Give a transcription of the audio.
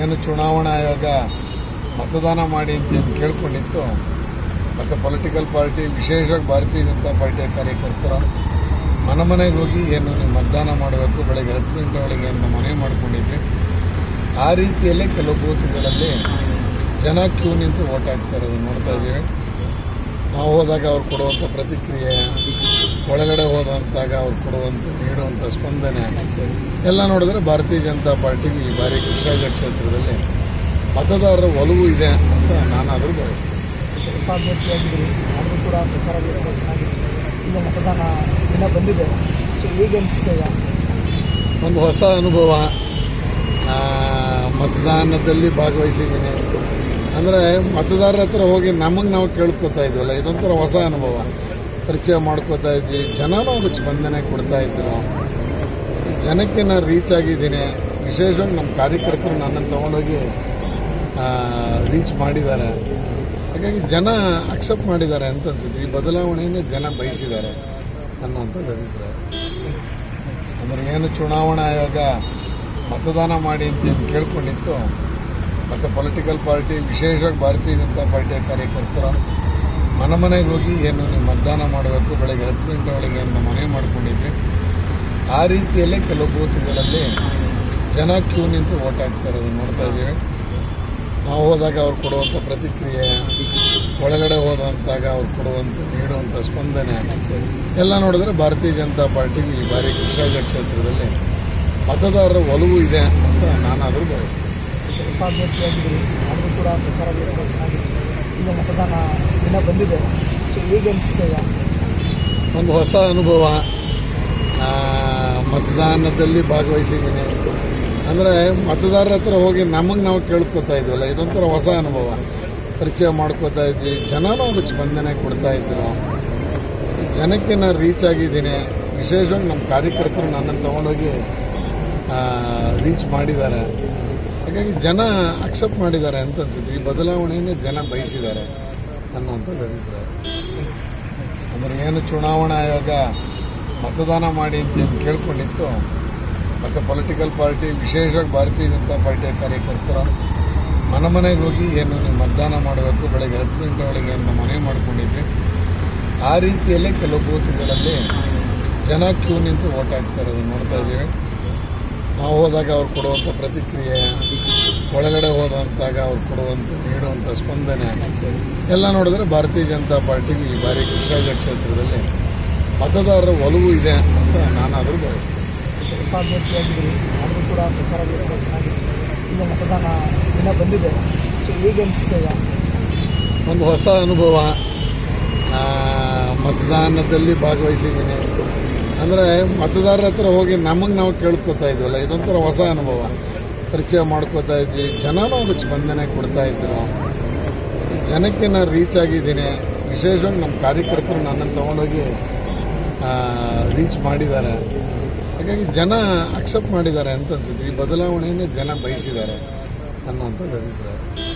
ಏನು ಚುನಾವಣಾ ಆಯೋಗ ಮತದಾನ ಮಾಡಿ ಅಂತ ಏನು ಕೇಳ್ಕೊಂಡಿತ್ತು ಮತ್ತು ಪೊಲಿಟಿಕಲ್ ಪಾರ್ಟಿ ವಿಶೇಷವಾಗಿ ಭಾರತೀಯ ಜನತಾ ಪಾರ್ಟಿಯ ಕಾರ್ಯಕರ್ತರು ಮನೆ ಮನೆಗೆ ಹೋಗಿ ಏನು ನೀವು ಮತದಾನ ಮಾಡಬೇಕು ಬೆಳಗ್ಗೆ ಹತ್ತು ಗಂಟೆ ಒಳಗೆ ಏನು ಮನವಿ ಮಾಡ್ಕೊಂಡಿದ್ವಿ ಆ ರೀತಿಯಲ್ಲೇ ಕೆಲವು ಬೂತ್ಗಳಲ್ಲಿ ಜನ ಕ್ಯೂ ನಿಂತು ಓಟ್ ಹಾಕ್ತಾ ಇರೋದು ನೋಡ್ತಾ ಇದ್ದೀವಿ ನಾವು ಹೋದಾಗ ಅವ್ರು ಕೊಡುವಂಥ ಪ್ರತಿಕ್ರಿಯೆ ಒಳಗಡೆ ಹೋದಂತಾಗ ಅವ್ರು ಕೊಡುವಂಥ ನೀಡುವಂಥ ಸ್ಪಂದನೆ ಎಲ್ಲ ನೋಡಿದ್ರೆ ಭಾರತೀಯ ಜನತಾ ಪಾರ್ಟಿಗೆ ಈ ಬಾರಿ ಕೃಷ್ಣರಾಜ ಕ್ಷೇತ್ರದಲ್ಲಿ ಮತದಾರರ ಒಲವು ಇದೆ ಅಂತ ನಾನಾದರೂ ಭಾವಿಸ್ತೇನೆ ಹೊಸ ಅಭ್ಯರ್ಥಿಯಾಗಿದ್ದರು ಆದರೂ ಕೂಡ ಪ್ರಚಾರ ತುಂಬ ಚೆನ್ನಾಗಿದೆ ಈಗ ಮತದಾನ ದಿನ ಬಂದಿದೆ ಸೊ ಹೇಗೆ ಅನಿಸುತ್ತೆ ಈಗ ಒಂದು ಹೊಸ ಅನುಭವ ಆ, ಮತದಾನದಲ್ಲಿ ಭಾಗವಹಿಸಿದ್ದೀನಿ ಅಂದರೆ ಮತದಾರರ ಹತ್ರ ಹೋಗಿ ನಮಗೆ ನಾವು ಕೇಳ್ಕೊತಾ ಇದ್ವಲ್ಲ ಇದೊಂಥರ ಹೊಸ ಅನುಭವ ಪರಿಚಯ ಮಾಡ್ಕೋತಾ ಇದ್ವಿ ಜನನೂ ಅದಕ್ಕೆ ಸ್ಪಂದನೆ ಕೊಡ್ತಾ ಇದ್ರು ಜನಕ್ಕೆ ನಾನು ರೀಚ್ ಆಗಿದ್ದೀನಿ ವಿಶೇಷವಾಗಿ ನಮ್ಮ ಕಾರ್ಯಕರ್ತರು ನನ್ನನ್ನು ತೊಗೊಂಡೋಗಿ ರೀಚ್ ಮಾಡಿದ್ದಾರೆ ಹಾಗಾಗಿ ಜನ ಅಕ್ಸೆಪ್ಟ್ ಮಾಡಿದ್ದಾರೆ ಅಂತ ಅನ್ಸುತ್ತೆ ಈ ಬದಲಾವಣೆಯನ್ನು ಜನ ಬಯಸಿದ್ದಾರೆ ಅನ್ನೋಂಥದ್ದು ಅಭಿಪ್ರಾಯ ಅಂದರೆ ಏನು ಚುನಾವಣಾ ಆಯೋಗ ಮತದಾನ ಮಾಡಿ ಅಂತ ಏನು ಕೇಳ್ಕೊಂಡಿತ್ತು ಮತ್ತು ಪೊಲಿಟಿಕಲ್ ಪಾರ್ಟಿ ವಿಶೇಷವಾಗಿ ಭಾರತೀಯ ಜನತಾ ಪಾರ್ಟಿಯ ಕಾರ್ಯಕರ್ತರು ಮನೆ ಮನೆಗೆ ಹೋಗಿ ಏನು ನೀವು ಮತದಾನ ಮಾಡಬೇಕು ಬೆಳಗ್ಗೆ ಹತ್ತು ಗಂಟೆ ಒಳಗೆ ಏನು ಮನವಿ ಮಾಡ್ಕೊಂಡಿದ್ವಿ ಆ ರೀತಿಯಲ್ಲೇ ಕೆಲವು ಬೂತ್ಗಳಲ್ಲಿ ಜನ ಕ್ಯೂ ನಿಂತು ಓಟ್ ಹಾಕ್ತಾ ಇರೋದು ನೋಡ್ತಾ ಇದ್ದೀವಿ ನಾವು ಹೋದಾಗ ಅವ್ರು ಕೊಡುವಂಥ ಪ್ರತಿಕ್ರಿಯೆ ಒಳಗಡೆ ಹೋದಂತಾಗ ಅವ್ರು ಕೊಡುವಂಥ ನೀಡುವಂಥ ಸ್ಪಂದನೆ ಎಲ್ಲ ನೋಡಿದ್ರೆ ಭಾರತೀಯ ಜನತಾ ಪಾರ್ಟಿಗೆ ಈ ಬಾರಿ ಕೃಷ್ಣರಾಜ ಕ್ಷೇತ್ರದಲ್ಲಿ ಮತದಾರರ ಒಲವು ಇದೆ ಅಂತ ನಾನಾದರೂ ಭಾವಿಸ್ತೇನೆ ಹೊಸ ಅಭ್ಯರ್ಥಿಯಾಗಿದ್ದರು ಆದರೂ ಕೂಡ ಪ್ರಚಾರ ತುಂಬ ಚೆನ್ನಾಗಿದೆ ಈಗ ಮತದಾನ ದಿನ ಬಂದಿದೆ ಸೊ ಹೇಗೆ ಅನಿಸುತ್ತೆ ಈಗ ಒಂದು ಹೊಸ ಅನುಭವ ಆ, ಮತದಾನದಲ್ಲಿ ಭಾಗವಹಿಸಿದ್ದೀನಿ ಅಂದರೆ ಮತದಾರರ ಹತ್ರ ಹೋಗಿ ನಮಗೆ ನಾವು ಕೇಳ್ಕೊತಾ ಇದ್ವಲ್ಲ ಇದೊಂಥರ ಹೊಸ ಅನುಭವ ಪರಿಚಯ ಮಾಡ್ಕೋತಾ ಇದ್ವಿ ಜನನೂ ಅದಕ್ಕೆ ಸ್ಪಂದನೆ ಕೊಡ್ತಾ ಇದ್ರು ಜನಕ್ಕೆ ನಾನು ರೀಚ್ ಆಗಿದ್ದೀನಿ ವಿಶೇಷವಾಗಿ ನಮ್ಮ ಕಾರ್ಯಕರ್ತರು ನನ್ನನ್ನು ತೊಗೊಂಡೋಗಿ ರೀಚ್ ಮಾಡಿದ್ದಾರೆ ಹಾಗಾಗಿ ಜನ ಅಕ್ಸೆಪ್ಟ್ ಮಾಡಿದ್ದಾರೆ ಅಂತ ಅನ್ಸುತ್ತೆ ಈ ಬದಲಾವಣೆಯನ್ನು ಜನ ಬಯಸಿದ್ದಾರೆ ಅನ್ನೋಂಥದ್ದು ಅಭಿಪ್ರಾಯ ಅಂದರೆ ಏನು ಚುನಾವಣಾ ಆಯೋಗ ಮತದಾನ ಮಾಡಿ ಅಂತ ಏನು ಕೇಳ್ಕೊಂಡಿತ್ತು ಮತ್ತು ಪೊಲಿಟಿಕಲ್ ಪಾರ್ಟಿ ವಿಶೇಷವಾಗಿ ಭಾರತೀಯ ಜನತಾ ಪಾರ್ಟಿಯ ಕಾರ್ಯಕರ್ತರು ಮನೆ ಮನೆಗೆ ಹೋಗಿ ಏನು ನೀವು ಮತದಾನ ಮಾಡಬೇಕು ಬೆಳಗ್ಗೆ ಹತ್ತು ಗಂಟೆ ಒಳಗೆ ಏನು ಮನವಿ ಮಾಡ್ಕೊಂಡಿದ್ವಿ ಆ ರೀತಿಯಲ್ಲೇ ಕೆಲವು ಬೂತ್ಗಳಲ್ಲಿ ಜನ ಕ್ಯೂ ನಿಂತು ಓಟ್ ಹಾಕ್ತಾ ಇರೋದು ನೋಡ್ತಾ ಇದ್ದೀವಿ ನಾವು ಹೋದಾಗ ಅವ್ರು ಕೊಡುವಂಥ ಪ್ರತಿಕ್ರಿಯೆ ಒಳಗಡೆ ಹೋದಂತಾಗ ಅವ್ರು ಕೊಡುವಂಥ ನೀಡುವಂಥ ಸ್ಪಂದನೆ ಎಲ್ಲ ನೋಡಿದ್ರೆ ಭಾರತೀಯ ಜನತಾ ಪಾರ್ಟಿಗೆ ಈ ಬಾರಿ ಕೃಷ್ಣರಾಜ ಕ್ಷೇತ್ರದಲ್ಲಿ ಮತದಾರರ ಒಲವು ಇದೆ ಅಂತ ನಾನಾದರೂ ಭಾವಿಸ್ತೇನೆ ಹೊಸ ಅಭ್ಯರ್ಥಿಯಾಗಿದ್ದರು ಆದರೂ ಕೂಡ ಪ್ರಚಾರ ತುಂಬ ಚೆನ್ನಾಗಿದೆ ಈಗ ಮತದಾನ ದಿನ ಬಂದಿದೆ ಸೊ ಹೇಗೆ ಅನಿಸುತ್ತೆ ಈಗ ಒಂದು ಹೊಸ ಅನುಭವ ಆ, ಮತದಾನದಲ್ಲಿ ಭಾಗವಹಿಸಿದ್ದೀನಿ ಅಂದರೆ ಮತದಾರರ ಹತ್ರ ಹೋಗಿ ನಮಗೆ ನಾವು ಕೇಳ್ಕೊತಾ ಇದ್ವಲ್ಲ ಇದೊಂಥರ ಹೊಸ ಅನುಭವ ಪರಿಚಯ ಮಾಡ್ಕೋತಾ ಇದ್ವಿ ಜನನೂ ಅದಕ್ಕೆ ಸ್ಪಂದನೆ ಕೊಡ್ತಾ ಇದ್ರು ಜನಕ್ಕೆ ನಾನು ರೀಚ್ ಆಗಿದ್ದೀನಿ ವಿಶೇಷವಾಗಿ ನಮ್ಮ ಕಾರ್ಯಕರ್ತರು ನನ್ನನ್ನು ತೊಗೊಂಡೋಗಿ ರೀಚ್ ಮಾಡಿದ್ದಾರೆ ಹಾಗಾಗಿ ಜನ ಅಕ್ಸೆಪ್ಟ್ ಮಾಡಿದ್ದಾರೆ ಅಂತ ಅನ್ಸುತ್ತೆ ಈ ಬದಲಾವಣೆಯನ್ನು ಜನ ಬಯಸಿದ್ದಾರೆ ಅನ್ನೋಂಥದ್ದು ಅಭಿಪ್ರಾಯ